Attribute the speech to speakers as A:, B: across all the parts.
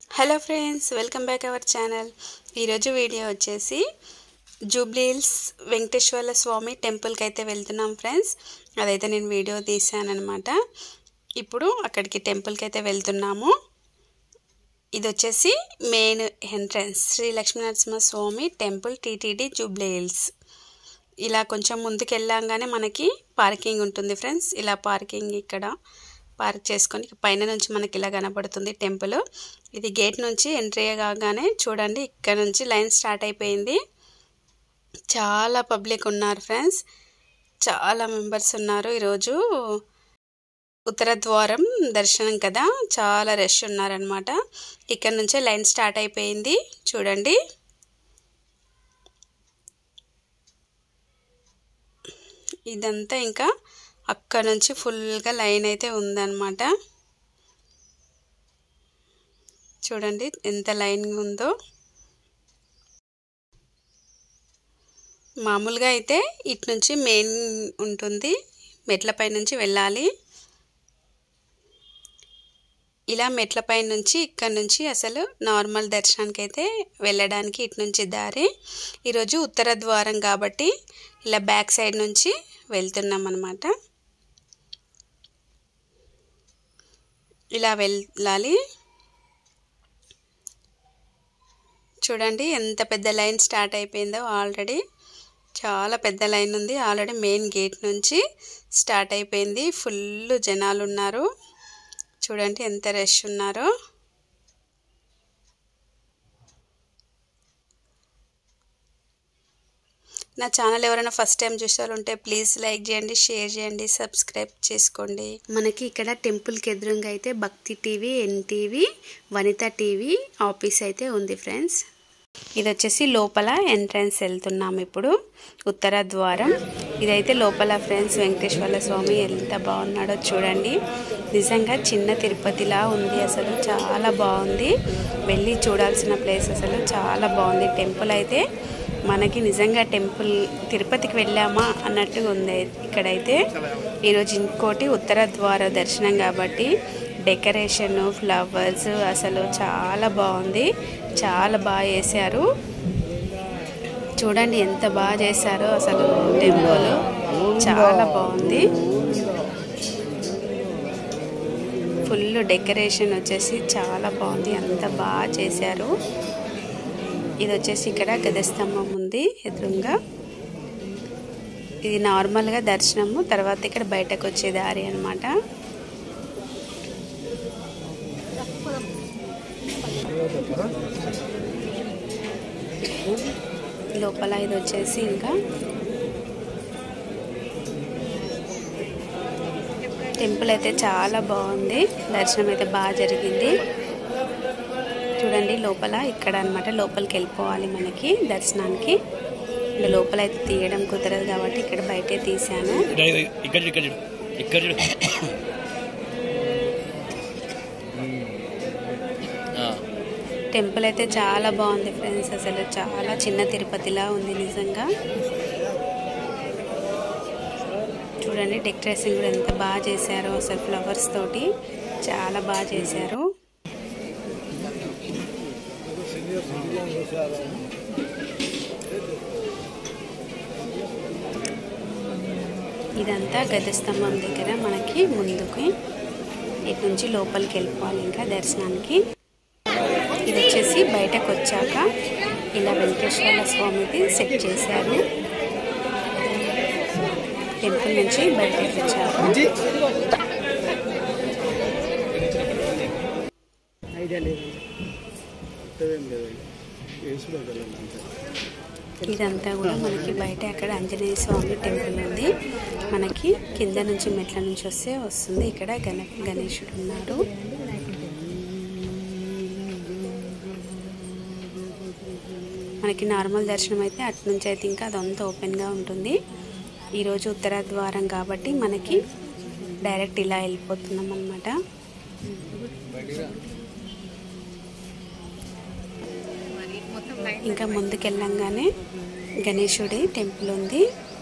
A: hello friends welcome back our channel ఈరోజు video వచ్చేసి జూబ్లీహిల్స్ వెంకటేశ్వర స్వామి టెంపుల్కి అయితే వెళ్తున్నాం ఫ్రెండ్స్ అదైతే నేను వీడియో తీసానమాట ఇప్పుడు అక్కడికి టెంపుల్కి అయితే వెళ్తున్నాము ఇది వచ్చేసి main entrance Shri Lakshmi Narasimha Swamy temple TTD Jubilee Hills ఇలా కొంచెం ముందుకు వెళ్ళంగానే మనకి పార్కింగ్ ఉంటుంది ఫ్రెండ్స్ ఇలా పార్కింగ్ ఇక్కడ పార్క్ చేసుకొని పైన నుంచి మనకి ఇలా కనబడుతుంది టెంపుల్ ఇది గేట్ నుంచి ఎంట్రీ కాగానే చూడండి ఇక్కడ నుంచి లైన్ స్టార్ట్ అయిపోయింది చాలా పబ్లిక్ ఉన్నారు ఫ్రెండ్స్ చాలా మెంబర్స్ ఉన్నారు ఈరోజు ఉత్తర ద్వారం దర్శనం కదా చాలా రష్ ఉన్నారనమాట ఇక్కడ నుంచే లైన్ స్టార్ట్ అయిపోయింది చూడండి ఇదంతా ఇంకా అక్కడ నుంచి ఫుల్గా లైన్ అయితే ఉందన్నమాట చూడండి ఎంత లైన్ ఉందో మామూలుగా అయితే ఇటు నుంచి మెయిన్ ఉంటుంది మెట్లపై నుంచి వెళ్ళాలి ఇలా మెట్లపై నుంచి ఇక్కడ నుంచి అసలు నార్మల్ దర్శనానికి అయితే వెళ్ళడానికి ఇటు నుంచి దారి ఈరోజు ఉత్తర ద్వారం కాబట్టి ఇలా బ్యాక్ సైడ్ నుంచి వెళ్తున్నాం అనమాట ఇలా వెళ్ళాలి చూడండి ఎంత పెద్ద లైన్ స్టార్ట్ అయిపోయిందో ఆల్రెడీ చాలా పెద్ద లైన్ ఉంది ఆల్రెడీ మెయిన్ గేట్ నుంచి స్టార్ట్ అయిపోయింది ఫుల్ జనాలు ఉన్నారు చూడండి ఎంత రష్ ఉన్నారో నా ఛానల్ ఎవరైనా ఫస్ట్ టైం చూసారుంటే ప్లీజ్ లైక్ చేయండి షేర్ చేయండి సబ్స్క్రైబ్ చేసుకోండి మనకి ఇక్కడ టెంపుల్కి ఎదురుగా అయితే Bhakthi TV NTV Vanitha TV office అయితే ఉంది ఫ్రెండ్స్ ఇది వచ్చేసి లోపల ఎంట్రన్స్ వెళ్తున్నాం ఇప్పుడు ఉత్తర ద్వారం ఇదైతే లోపల ఫ్రెండ్స్ వెంకటేశ్వర స్వామి ఎంత బాగున్నాడో చూడండి నిజంగా చిన్న తిరుపతిలా ఉంది అసలు చాలా బాగుంది వెళ్ళి చూడాల్సిన ప్లేస్ అసలు చాలా బాగుంది టెంపుల్ అయితే మనకి నిజంగా టెంపుల్ తిరుపతికి వెళ్ళామా అన్నట్టుగా ఉంది ఇక్కడైతే ఈరోజు ఇంకోటి ఉత్తర ద్వార దర్శనం కాబట్టి డెకరేషన్ ఫ్లవర్స్ అసలు చాలా బాగుంది చాలా బాగా చేశారు చూడండి ఎంత బాగా చేశారో అసలు టెంపుల్ చాలా బాగుంది ఫుల్ డెకరేషన్ వచ్చేసి చాలా బాగుంది అంత బాగా చేశారు ఇది వచ్చేసి ఇక్కడ గదస్తంభం ఉంది ఎదురుగా ఇది నార్మల్గా దర్శనము తర్వాత ఇక్కడ బయటకు వచ్చే దారి అనమాట లోపల ఇది వచ్చేసి ఇంకా టెంపుల్ అయితే చాలా బాగుంది దర్శనం అయితే బాగా జరిగింది చూడండి లోపల ఇక్కడ అనమాట లోపలికి వెళ్ళిపోవాలి మనకి దర్శనానికి ఇంకా లోపల అయితే తీయడం కుదరదు కాబట్టి ఇక్కడ బయటే తీసాను
B: ఇక్కడ చూడు, ఇక్కడ చూడు ఇక్కడ చూడు ఆ,
A: టెంపుల్ అయితే చాలా బాగుంది ఫ్రెండ్స్ అసలు చాలా చిన్న తిరుపతిలా ఉంది నిజంగా చూడండి డెకరేషన్ కూడా ఎంత బాగా చేశారో అసలు ఫ్లవర్స్ తోటి చాలా బాగా చేశారు ఇదంతా గజస్తంభం దగ్గర మనకి ముందుకి ఇటు నుంచి లోపలికి వెళ్ళిపోవాలి ఇంకా దర్శనానికి ఇది వచ్చేసి బయటకు వచ్చాక ఇలా వెంకటేశ్వర స్వామిది సెట్ చేశారు టెంపుల్ నుంచి బయటకు వచ్చారు
C: ఐడియా లేదు కొత్తదేం లేదు వేసుడు వెళ్ళండి అంతే
A: ఇదంతా కూడా మనకి బయట అక్కడ ఆంజనేయ స్వామి టెంపుల్ ఉంది మనకి కింద నుంచి మెట్ల నుంచి వస్తే వస్తుంది ఇక్కడ గణ గణేశుడు ఉన్నారు మనకి నార్మల్ దర్శనం అయితే అటు నుంచి అయితే ఇంకా అదంతా ఓపెన్గా ఉంటుంది ఈరోజు ఉత్తర ద్వారం కాబట్టి మనకి డైరెక్ట్ ఇలా వెళ్ళిపోతున్నాం అనమాట ఇంకా ముందుకెళ్ళంగానే గణేశుడి టెంపుల్ ఉంది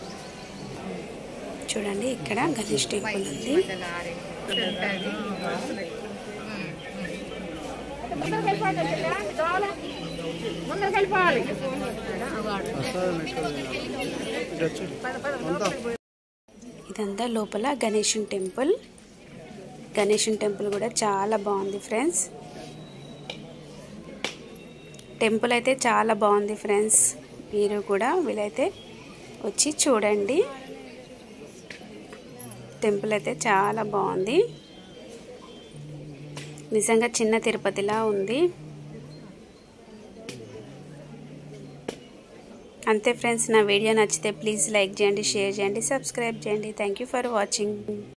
A: చూడండి ఇక్కడ గణేష్ టెంపుల్ ఉంది
C: వస్తుంది ఎక్కడ ఇటు వచ్చి అంతా
A: ఇదంతా లోపల గణేషన్ టెంపుల్ గణేషన్ టెంపుల్ కూడా చాలా బాగుంది ఫ్రెండ్స్ టెంపుల్ అయితే చాలా బాగుంది ఫ్రెండ్స్ మీరు కూడా వీలైతే వచ్చి చూడండి టెంపుల్ అయితే చాలా బాగుంది నిజంగా చిన్న తిరుపతిలా ఉంది అంతే ఫ్రెండ్స్ నా వీడియో నచ్చితే ప్లీజ్ లైక్ చేయండి షేర్ చేయండి సబ్స్క్రైబ్ చేయండి థ్యాంక్ యూ ఫర్ వాచింగ్